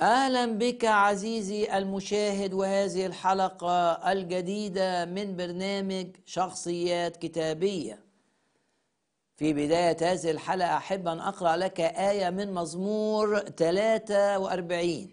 اهلا بك عزيزي المشاهد وهذه الحلقه الجديده من برنامج شخصيات كتابيه في بدايه هذه الحلقه احب ان اقرا لك ايه من مزمور 43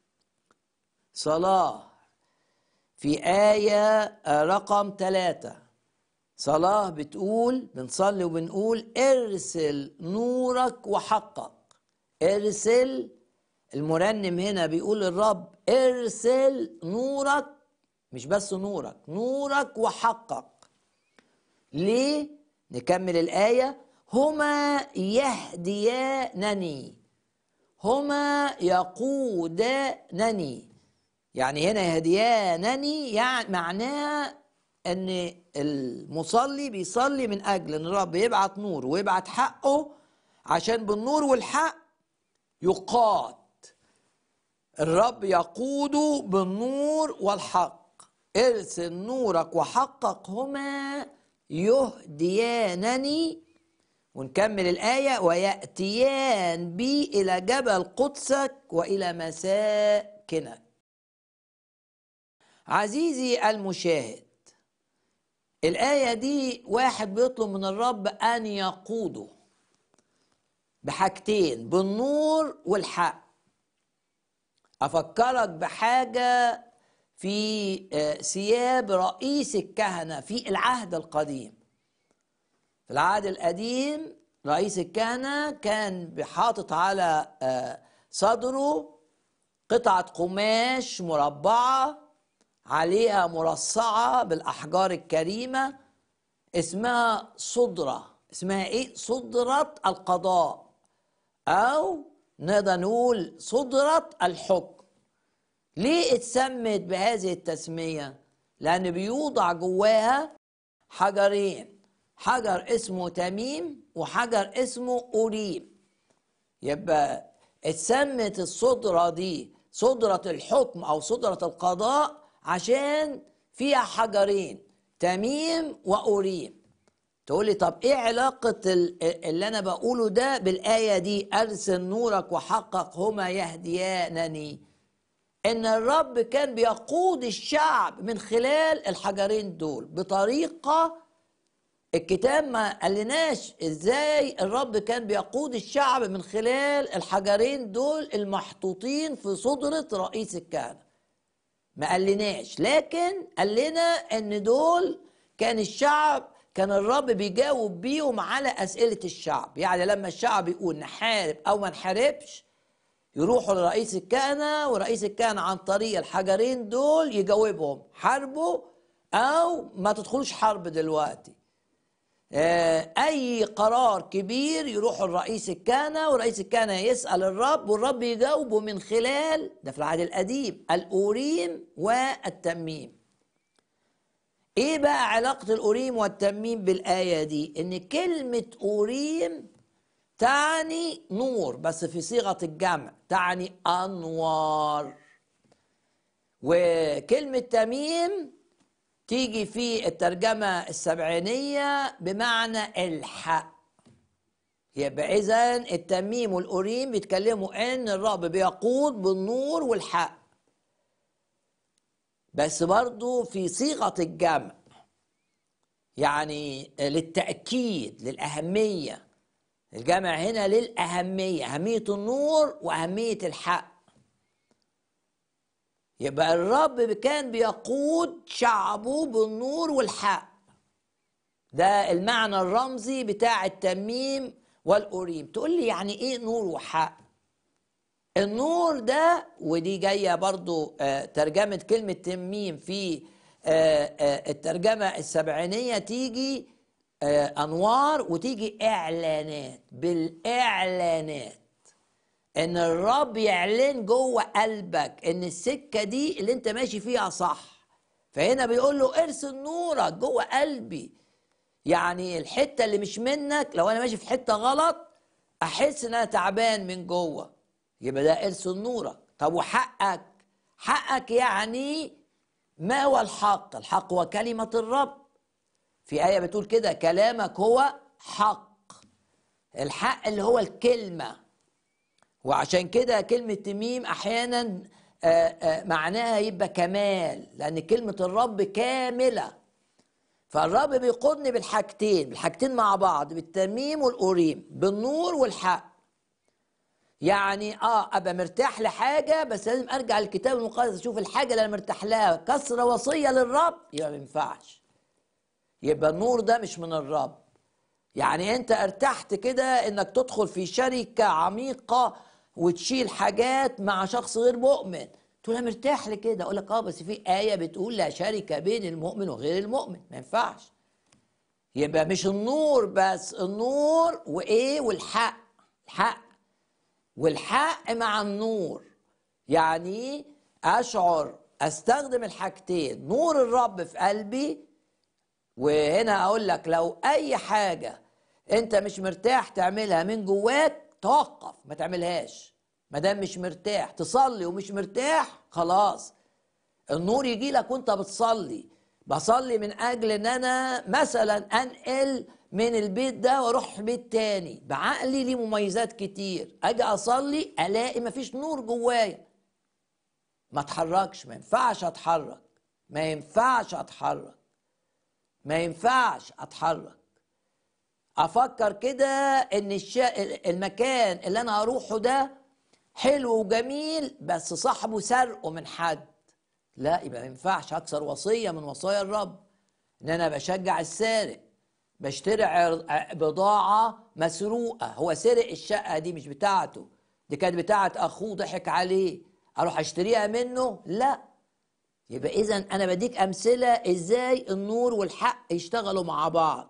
صلاه في ايه رقم 3 صلاه بتقول بنصلي وبنقول ارسل نورك وحقق ارسل المرنم هنا بيقول للرب ارسل نورك مش بس نورك نورك وحقق ليه نكمل الآية هما يهديانني هما يقودانني يعني هنا يهديانني يعني معناها ان المصلي بيصلي من اجل ان الرب يبعت نور ويبعت حقه عشان بالنور والحق يقاد الرب يقود بالنور والحق ارسل نورك وحقق هما يهديانني ونكمل الآية ويأتيان بي إلى جبل قدسك وإلى مساكنك عزيزي المشاهد الآية دي واحد بيطلب من الرب أن يقوده بحاجتين بالنور والحق افكرك بحاجه في ثياب رئيس الكهنه في العهد القديم في العهد القديم رئيس الكهنه كان بحاطط على صدره قطعه قماش مربعه عليها مرصعه بالاحجار الكريمه اسمها صدره اسمها ايه صدره القضاء او نقدر نقول صدرة الحكم ليه اتسمت بهذه التسمية لأن بيوضع جواها حجرين حجر اسمه تميم وحجر اسمه أوريم يبقى اتسمت الصدرة دي صدرة الحكم أو صدرة القضاء عشان فيها حجرين تميم وأوريم تقول لي طب ايه علاقة اللي انا بقوله ده بالآية دي ارسل نورك وحقق هما يهديانني ان الرب كان بيقود الشعب من خلال الحجرين دول بطريقة الكتاب ما قالناش ازاي الرب كان بيقود الشعب من خلال الحجرين دول المحطوطين في صدرة رئيس الكهنة ما قالناش لكن قال لنا ان دول كان الشعب كان الرب بيجاوب بيهم على أسئلة الشعب يعني لما الشعب يقول نحارب أو ما نحاربش يروحوا لرئيس الكهنة ورئيس الكهنة عن طريق الحجرين دول يجاوبهم حاربوا أو ما تدخلوش حرب دلوقتي أي قرار كبير يروحوا لرئيس الكهنة ورئيس الكهنة يسأل الرب والرب يجاوبه من خلال ده في العهد القديم الأوريم والتميم ايه بقى علاقة الأوريم والتميم بالآية دي؟ إن كلمة أوريم تعني نور بس في صيغة الجمع تعني أنوار وكلمة تميم تيجي في الترجمة السبعينية بمعنى الحق يبقى إذا التميم والأوريم بيتكلموا إن الرب بيقود بالنور والحق بس برضو في صيغة الجمع يعني للتأكيد للأهمية الجمع هنا للأهمية أهمية النور وأهمية الحق يبقى الرب كان بيقود شعبه بالنور والحق ده المعنى الرمزي بتاع التميم والأوريم تقول لي يعني إيه نور وحق النور ده ودي جايه برضو آه ترجمه كلمه تميم في آه آه الترجمه السبعينيه تيجي انوار وتيجي اعلانات بالاعلانات ان الرب يعلن جوه قلبك ان السكه دي اللي انت ماشي فيها صح فهنا بيقول له ارسل نورك جوه قلبي يعني الحته اللي مش منك لو انا ماشي في حته غلط احس ان انا تعبان من جوه يبقى ده ارسل نورك طب وحقك حقك يعني ما هو الحق الحق هو كلمة الرب في آية بتقول كده كلامك هو حق الحق اللي هو الكلمة وعشان كده كلمة تميم أحيانا آه، آه، معناها يبقى كمال لأن كلمة الرب كاملة فالرب بيقودني بالحاجتين بالحاجتين مع بعض بالتميم والأوريم بالنور والحق يعني اه ابقى مرتاح لحاجه بس لازم ارجع للكتاب المقدس اشوف الحاجه اللي انا مرتاح لها كسره وصيه للرب يبقى ما ينفعش يبقى النور ده مش من الرب يعني انت ارتحت كده انك تدخل في شركه عميقه وتشيل حاجات مع شخص غير مؤمن تقول انا مرتاح لكده اقول لك اه بس في ايه بتقول لا شركه بين المؤمن وغير المؤمن ما ينفعش يبقى مش النور بس النور وايه والحق الحق والحق مع النور يعني اشعر استخدم الحاجتين نور الرب في قلبي وهنا اقول لك لو اي حاجه انت مش مرتاح تعملها من جواك توقف ما تعملهاش ما دام مش مرتاح تصلي ومش مرتاح خلاص النور يجي لك وانت بتصلي بصلي من اجل ان انا مثلا انقل من البيت ده واروح بيت تاني بعقلي ليه مميزات كتير اجي اصلي الاقي مفيش نور جوايا ما اتحركش ما ينفعش اتحرك ما ينفعش اتحرك ما ينفعش اتحرك افكر كده ان الشا... المكان اللي انا هروحه ده حلو وجميل بس صاحبه سرقه من حد لا يبقى ما ينفعش اكسر وصيه من وصايا الرب ان انا بشجع السارق بشتري بضاعه مسروقه هو سرق الشقه دي مش بتاعته دي كانت بتاعت اخوه ضحك عليه اروح اشتريها منه لا يبقى اذا انا بديك امثله ازاي النور والحق يشتغلوا مع بعض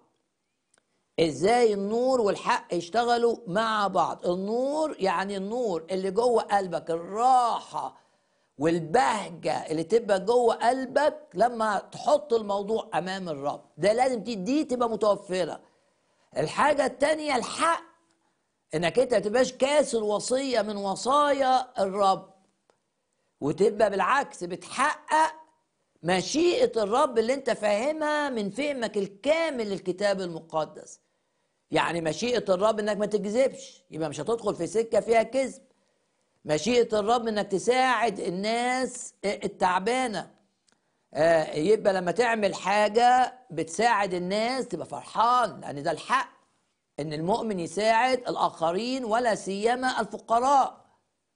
ازاي النور والحق يشتغلوا مع بعض النور يعني النور اللي جوه قلبك الراحه والبهجه اللي تبقى جوه قلبك لما تحط الموضوع امام الرب ده لازم دي تبقى متوفره الحاجه التانيه الحق انك انت ما تبقاش كاسر وصيه من وصايا الرب وتبقى بالعكس بتحقق مشيئه الرب اللي انت فاهمها من فهمك الكامل للكتاب المقدس يعني مشيئه الرب انك ما تكذبش يبقى مش هتدخل في سكه فيها كذب مشيئة الرب انك تساعد الناس التعبانة آه، يبقى لما تعمل حاجة بتساعد الناس تبقى فرحان لأن ده الحق إن المؤمن يساعد الآخرين ولا سيما الفقراء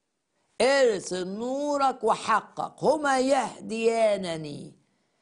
ارسل نورك وحقك هما يهديانني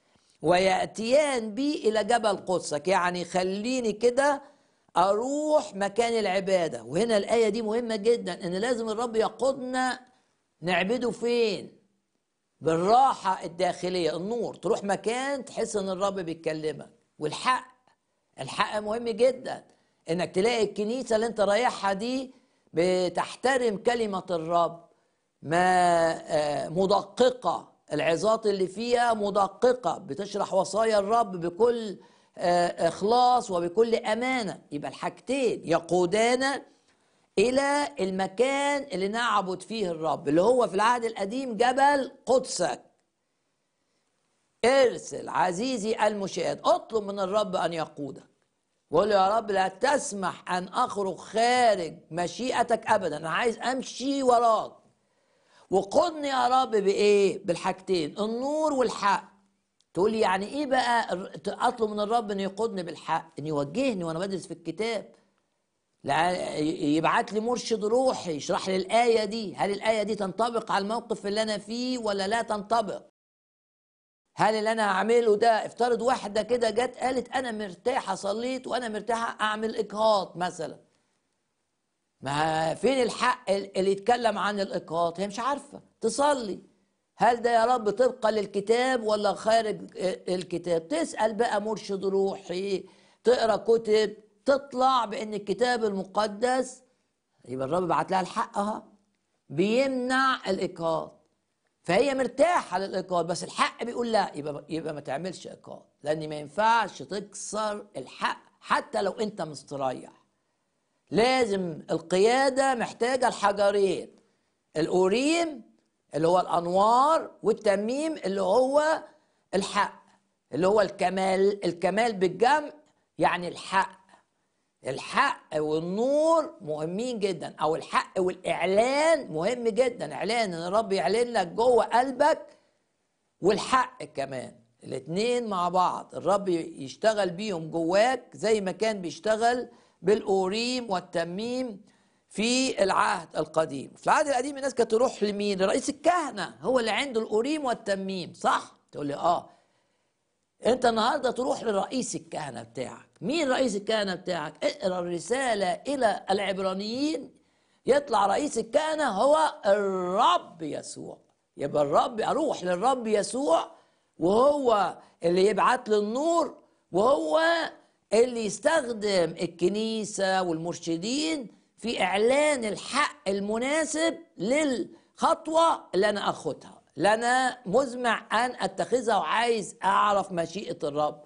ويأتيان بي إلى جبل قدسك يعني خليني كده اروح مكان العباده وهنا الايه دي مهمه جدا ان لازم الرب يقودنا نعبده فين بالراحه الداخليه النور تروح مكان تحس ان الرب بيكلمك والحق الحق مهم جدا انك تلاقي الكنيسه اللي انت رايحها دي بتحترم كلمه الرب ما آه، مدققه العظات اللي فيها مدققه بتشرح وصايا الرب بكل آه، اخلاص وبكل امانه يبقى الحاجتين يقودانا الى المكان اللي نعبد فيه الرب اللي هو في العهد القديم جبل قدسك ارسل عزيزي المشاهد اطلب من الرب ان يقودك وقول يا رب لا تسمح ان اخرج خارج مشيئتك ابدا انا عايز امشي وراك وقدني يا رب بايه بالحاجتين النور والحق تقول لي يعني ايه بقى اطلب من الرب ان يقودني بالحق ان يوجهني وانا بدرس في الكتاب يبعت لي مرشد روحي يشرح لي الايه دي هل الايه دي تنطبق على الموقف اللي انا فيه ولا لا تنطبق هل اللي انا هعمله ده افترض واحده كده جت قالت انا مرتاحه صليت وانا مرتاحه اعمل اجهاض مثلا ما فين الحق اللي يتكلم عن الاجهاض هي مش عارفه تصلي هل ده يا رب طبقا للكتاب ولا خارج الكتاب تسأل بقى مرشد روحي تقرا كتب تطلع بان الكتاب المقدس يبقى الرب بعت لها الحق اهو بيمنع الايقاظ فهي مرتاحه للايقاظ بس الحق بيقول لا يبقى يبقى ما تعملش ايقاظ لان ما ينفعش تكسر الحق حتى لو انت مستريح لازم القياده محتاجه الحجرين الاوريم اللي هو الانوار والتميم اللي هو الحق اللي هو الكمال الكمال بالجمع يعني الحق الحق والنور مهمين جدا او الحق والاعلان مهم جدا اعلان ان الرب يعلن لك جوه قلبك والحق كمان الاتنين مع بعض الرب يشتغل بيهم جواك زي ما كان بيشتغل بالاوريم والتميم في العهد القديم في العهد القديم الناس كانت تروح لمين لرئيس الكهنه هو اللي عنده الاوريم والتميم صح تقول لي اه انت النهارده تروح لرئيس الكهنه بتاعك مين رئيس الكهنه بتاعك اقرا الرساله الى العبرانيين يطلع رئيس الكهنه هو الرب يسوع يبقى الرب اروح للرب يسوع وهو اللي يبعت لي النور وهو اللي يستخدم الكنيسه والمرشدين في اعلان الحق المناسب للخطوه اللي انا اخدها اللي انا مزمع ان اتخذها وعايز اعرف مشيئه الرب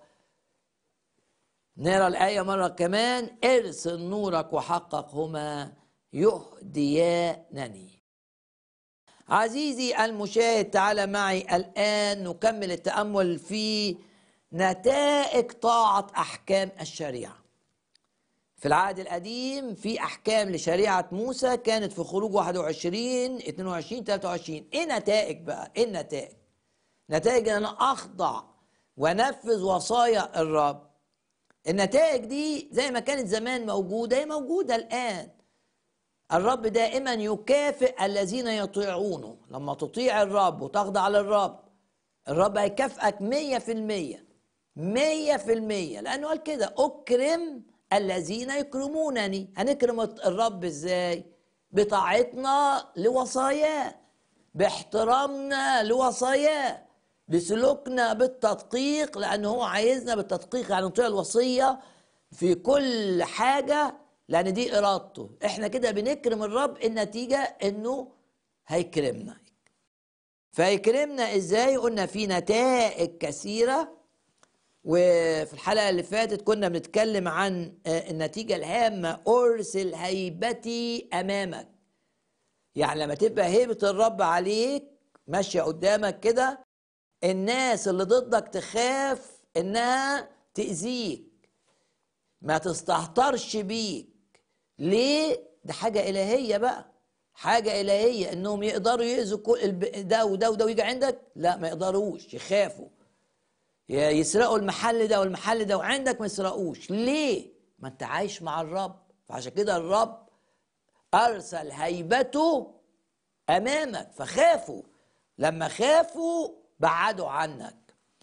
نرى الايه مره كمان ارسل نورك وحقق هما يهديانني عزيزي المشاهد تعال معي الان نكمل التامل في نتائج طاعه احكام الشريعه في العهد القديم في احكام لشريعه موسى كانت في خروج 21 22 23 ايه نتائج بقى ايه النتائج نتائج ان انا اخضع وانفذ وصايا الرب النتائج دي زي ما كانت زمان موجوده هي موجوده الان الرب دائما يكافئ الذين يطيعونه لما تطيع الرب وتخضع للرب الرب هيكافئك مية في المية مية في المية لأنه قال كده أكرم الذين يكرمونني هنكرم الرب ازاي بطاعتنا لوصاياه باحترامنا لوصاياه بسلوكنا بالتدقيق لأنه هو عايزنا بالتدقيق يعني نطيع الوصية في كل حاجة لأن دي إرادته إحنا كده بنكرم الرب النتيجة إنه هيكرمنا فيكرمنا إزاي قلنا في نتائج كثيرة وفي الحلقة اللي فاتت كنا بنتكلم عن النتيجة الهامة أرسل هيبتي أمامك يعني لما تبقى هيبة الرب عليك ماشية قدامك كده الناس اللي ضدك تخاف إنها تأذيك ما تستهترش بيك ليه؟ ده حاجة إلهية بقى حاجة إلهية إنهم يقدروا يأذوا كل ده وده وده ويجي عندك لا ما يقدروش يخافوا يسرقوا المحل ده والمحل ده وعندك ما يسرقوش ليه ما انت عايش مع الرب فعشان كده الرب ارسل هيبته امامك فخافوا لما خافوا بعدوا عنك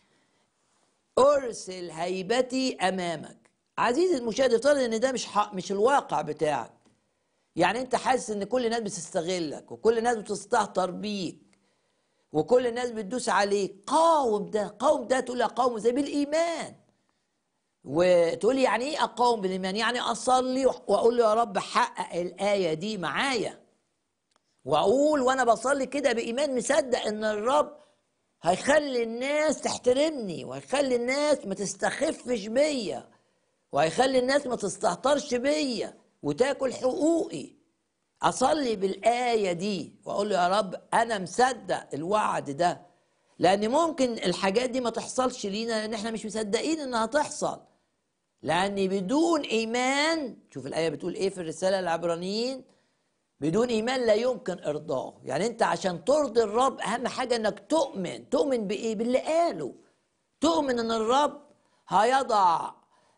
ارسل هيبتي امامك عزيزي المشاهد افترض ان ده مش حق مش الواقع بتاعك يعني انت حاسس ان كل الناس بتستغلك وكل الناس بتستهتر بيك وكل الناس بتدوس عليك قاوم ده قاوم ده تقول اقاوم زي بالايمان وتقول يعني ايه اقاوم بالايمان يعني اصلي واقول له يا رب حقق الايه دي معايا واقول وانا بصلي كده بايمان مصدق ان الرب هيخلي الناس تحترمني وهيخلي الناس ما تستخفش بيا وهيخلي الناس ما تستهترش بيا وتاكل حقوقي اصلي بالايه دي واقول له يا رب انا مصدق الوعد ده لان ممكن الحاجات دي ما تحصلش لينا لان احنا مش مصدقين انها تحصل لان بدون ايمان شوف الايه بتقول ايه في الرساله العبرانيين بدون ايمان لا يمكن ارضائه يعني انت عشان ترضي الرب اهم حاجه انك تؤمن تؤمن بايه باللي قاله تؤمن ان الرب هيضع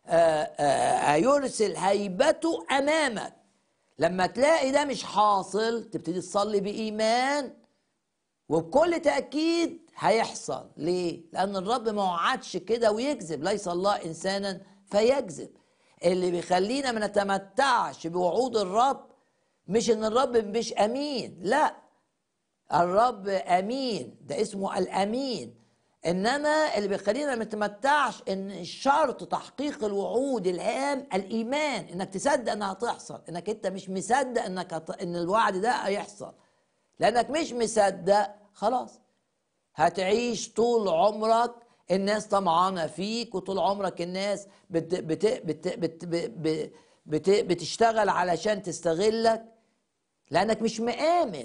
هيرسل هيبته امامك لما تلاقي ده مش حاصل تبتدي تصلي بإيمان وبكل تأكيد هيحصل ليه؟ لأن الرب ما وعدش كده ويكذب ليس الله إنسانا فيكذب اللي بيخلينا ما نتمتعش بوعود الرب مش ان الرب مش امين لا الرب امين ده اسمه الامين انما اللي بيخلينا ما نتمتعش ان الشرط تحقيق الوعود الهام الايمان انك تصدق انها هتحصل انك انت مش مصدق انك هت... ان الوعد ده هيحصل لانك مش مصدق خلاص هتعيش طول عمرك الناس طمعانه فيك وطول عمرك الناس بت... بت... بت... بت... بت... بت... بتشتغل علشان تستغلك لانك مش مآمن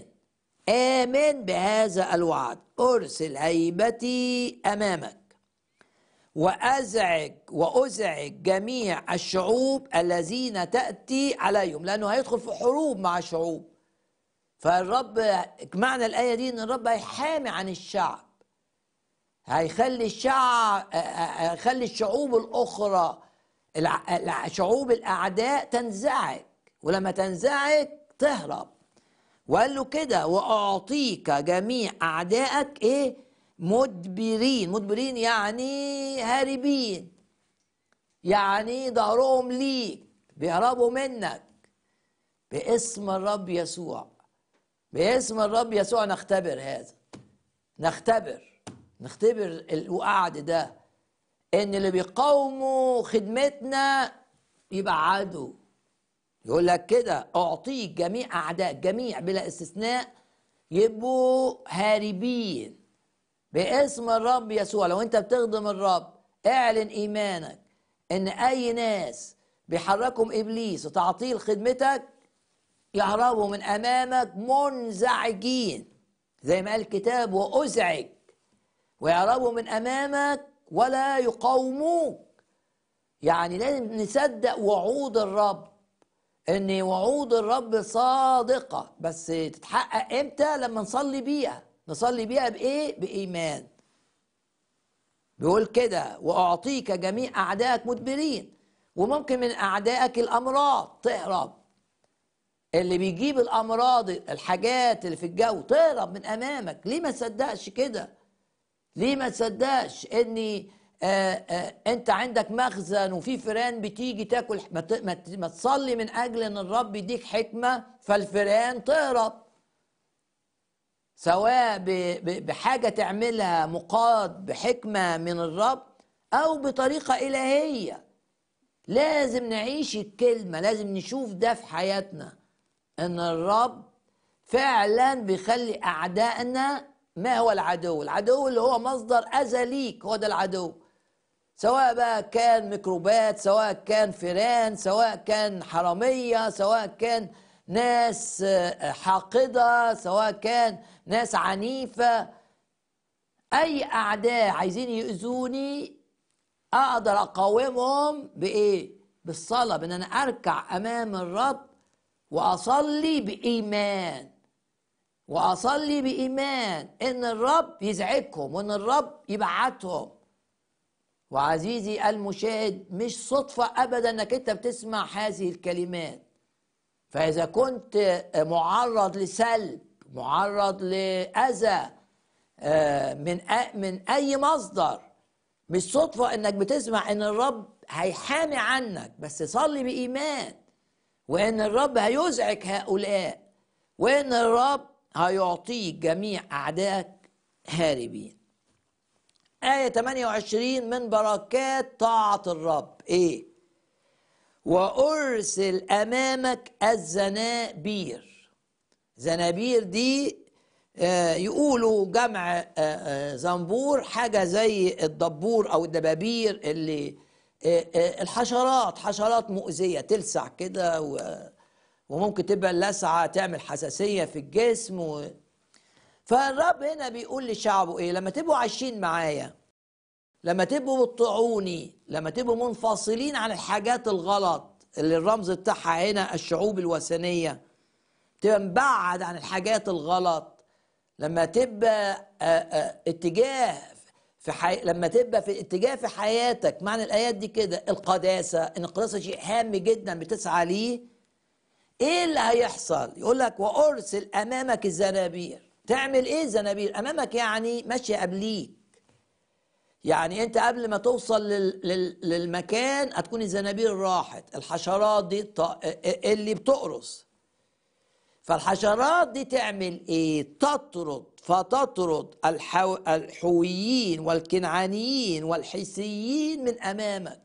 آمن بهذا الوعد أرسل هيبتي أمامك وأزعج وأزعج جميع الشعوب الذين تأتي عليهم لأنه هيدخل في حروب مع الشعوب فالرب معنى الآية دي إن الرب هيحامي عن الشعب هيخلي الشعب هيخلي الشعوب الأخرى شعوب الأعداء تنزعج ولما تنزعج تهرب وقال له كده وأعطيك جميع أعدائك إيه مدبرين مدبرين يعني هاربين يعني ظهرهم ليك بيهربوا منك باسم الرب يسوع باسم الرب يسوع نختبر هذا نختبر نختبر الوعد ده ان اللي بيقاوموا خدمتنا يبقى عدو يقول لك كده اعطيك جميع اعداء جميع بلا استثناء يبقوا هاربين باسم الرب يسوع لو انت بتخدم الرب اعلن ايمانك ان اي ناس بيحركهم ابليس وتعطيل خدمتك يهربوا من امامك منزعجين زي ما قال الكتاب وازعج ويهربوا من امامك ولا يقاوموك يعني لازم نصدق وعود الرب ان وعود الرب صادقه بس تتحقق امتى لما نصلي بيها نصلي بيها بايه بايمان بيقول كده واعطيك جميع اعدائك مدبرين وممكن من اعدائك الامراض تهرب اللي بيجيب الامراض الحاجات اللي في الجو تهرب من امامك ليه ما تصدقش كده ليه ما تصدقش اني آآ آآ انت عندك مخزن وفي فيران بتيجي تاكل ما, ما تصلي من اجل ان الرب يديك حكمه فالفيران تهرب سواء بحاجه تعملها مقاد بحكمه من الرب او بطريقه الهيه لازم نعيش الكلمه لازم نشوف ده في حياتنا ان الرب فعلا بيخلي اعدائنا ما هو العدو العدو اللي هو مصدر اذى ليك هو ده العدو سواء بقى كان ميكروبات سواء كان فيران سواء كان حراميه سواء كان ناس حاقده سواء كان ناس عنيفه اي اعداء عايزين يؤذوني اقدر اقاومهم بايه بالصلاه بان انا اركع امام الرب واصلي بايمان واصلي بايمان ان الرب يزعجهم وان الرب يبعتهم وعزيزي المشاهد مش صدفه ابدا انك انت بتسمع هذه الكلمات فاذا كنت معرض لسلب معرض لاذى من من اي مصدر مش صدفه انك بتسمع ان الرب هيحامي عنك بس صلي بايمان وان الرب هيزعج هؤلاء وان الرب هيعطيك جميع أعدائك هاربين آية 28 من بركات طاعة الرب إيه وأرسل أمامك الزنابير زنابير دي آه يقولوا جمع آه آه زنبور حاجة زي الدبور أو الدبابير اللي الحشرات حشرات مؤذية تلسع كده و وممكن تبقى اللسعة تعمل حساسية في الجسم و... فالرب هنا بيقول لشعبه ايه لما تبقوا عايشين معايا لما تبقوا بتطيعوني لما تبقوا منفصلين عن الحاجات الغلط اللي الرمز بتاعها هنا الشعوب الوثنية تبقى مبعد عن الحاجات الغلط لما تبقى آآ آآ اتجاه في حي... لما تبقى في اتجاه في حياتك معنى الايات دي كده القداسه ان القداسه شيء هام جدا بتسعى ليه ايه اللي هيحصل يقول لك وارسل امامك الزنابير تعمل ايه الزنابير امامك يعني ماشيه قبليك يعني انت قبل ما توصل لل... لل... للمكان هتكون الزنابير راحت الحشرات دي ط... اللي بتقرص فالحشرات دي تعمل ايه تطرد فتطرد الحو... الحويين والكنعانيين والحسيين من امامك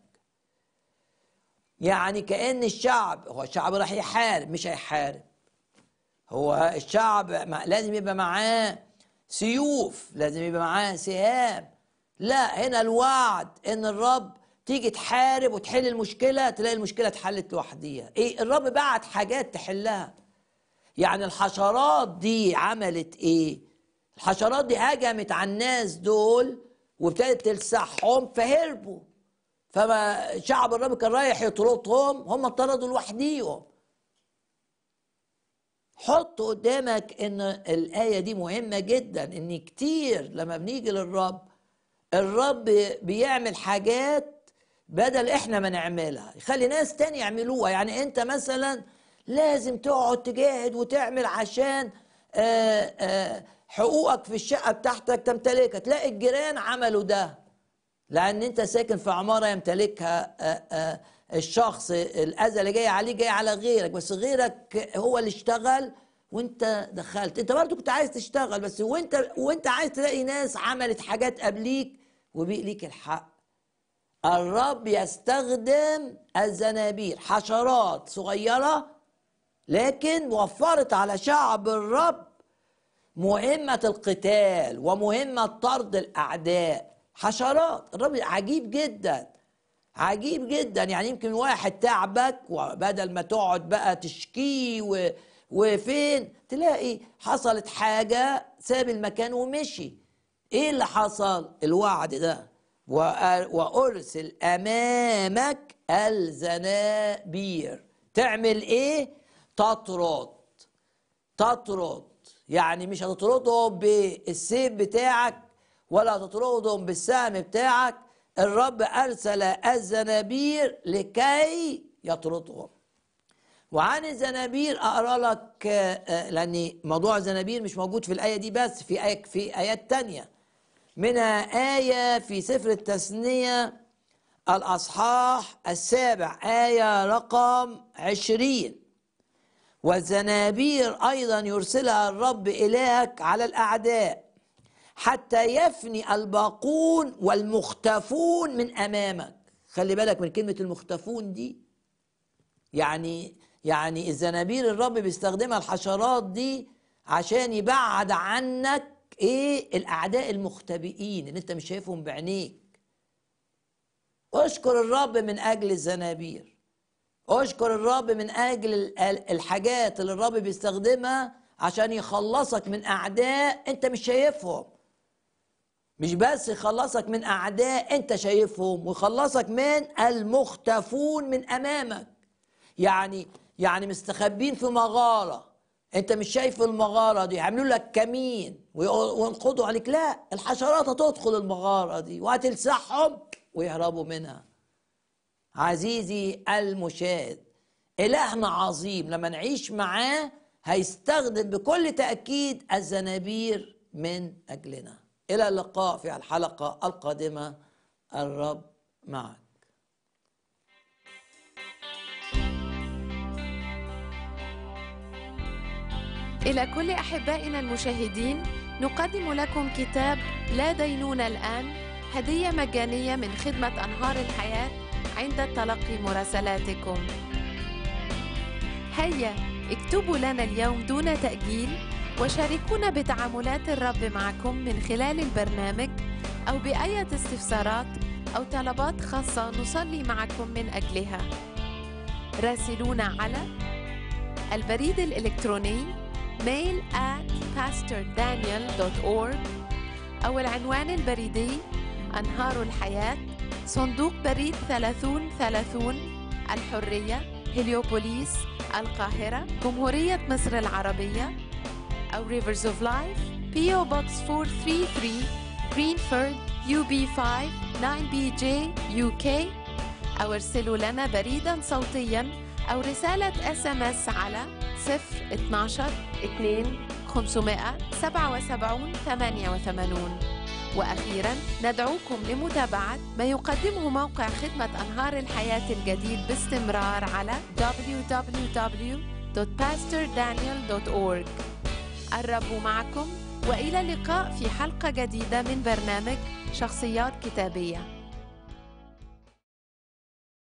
يعني كأن الشعب هو الشعب راح يحارب مش هيحارب هو الشعب لازم يبقى معاه سيوف لازم يبقى معاه سهام لا هنا الوعد ان الرب تيجي تحارب وتحل المشكلة تلاقي المشكلة اتحلت لوحديها ايه الرب بعت حاجات تحلها يعني الحشرات دي عملت ايه الحشرات دي هجمت على الناس دول وابتدت تلسعهم فهربوا فما شعب الرب كان رايح يطردهم هم طردوا لوحديهم حط قدامك ان الايه دي مهمه جدا ان كتير لما بنيجي للرب الرب بيعمل حاجات بدل احنا ما نعملها يخلي ناس تاني يعملوها يعني انت مثلا لازم تقعد تجاهد وتعمل عشان آآ آآ حقوقك في الشقه بتاعتك تمتلكها تلاقي الجيران عملوا ده لان انت ساكن في عماره يمتلكها الشخص الاذى اللي جاي عليه جاي على غيرك بس غيرك هو اللي اشتغل وانت دخلت انت برضو كنت عايز تشتغل بس وانت وانت عايز تلاقي ناس عملت حاجات قبليك وبيق ليك الحق الرب يستخدم الزنابير حشرات صغيره لكن وفرت على شعب الرب مهمه القتال ومهمه طرد الاعداء حشرات الرب عجيب جدا عجيب جدا يعني يمكن واحد تعبك وبدل ما تقعد بقى تشكيه و... وفين تلاقي حصلت حاجة ساب المكان ومشي ايه اللي حصل الوعد ده وارسل امامك الزنابير تعمل ايه تطرد تطرد يعني مش هتطردهم بالسيف بتاعك ولا هتطردهم بالسهم بتاعك الرب ارسل الزنابير لكي يطردهم وعن الزنابير اقرا لك لان موضوع الزنابير مش موجود في الايه دي بس في آية في ايات تانية منها ايه في سفر التثنيه الاصحاح السابع ايه رقم عشرين والزنابير ايضا يرسلها الرب الهك على الاعداء حتى يفني الباقون والمختفون من امامك خلي بالك من كلمه المختفون دي يعني يعني الزنابير الرب بيستخدمها الحشرات دي عشان يبعد عنك ايه الاعداء المختبئين اللي انت مش شايفهم بعينيك اشكر الرب من اجل الزنابير اشكر الرب من اجل الحاجات اللي الرب بيستخدمها عشان يخلصك من اعداء انت مش شايفهم مش بس يخلصك من اعداء انت شايفهم ويخلصك من المختفون من امامك يعني يعني مستخبين في مغاره انت مش شايف المغاره دي يعملوا لك كمين وينقضوا عليك لا الحشرات هتدخل المغاره دي وهتلسعهم ويهربوا منها عزيزي المشاهد الهنا عظيم لما نعيش معاه هيستخدم بكل تاكيد الزنابير من اجلنا الى اللقاء في الحلقه القادمه الرب معك إلى كل أحبائنا المشاهدين نقدم لكم كتاب لا دينون الآن هدية مجانية من خدمة أنهار الحياة عند تلقي مراسلاتكم هيا اكتبوا لنا اليوم دون تأجيل وشاركونا بتعاملات الرب معكم من خلال البرنامج أو بأية استفسارات أو طلبات خاصة نصلي معكم من أجلها راسلونا على البريد الإلكتروني mail at pastordaniel.org أو العنوان البريدي أنهار الحياة صندوق بريد 3030 الحرية هليوبوليس القاهرة جمهورية مصر العربية أو Rivers of Life PO Box 433 Greenford UB5 9BJ UK أو ارسلوا لنا بريدا صوتيا أو رسالة اس ام اس على 012 2 577 88 وأخيرا ندعوكم لمتابعة ما يقدمه موقع خدمة أنهار الحياة الجديد باستمرار على www.pastordaniel.org الرب معكم وإلى اللقاء في حلقة جديدة من برنامج شخصيات كتابية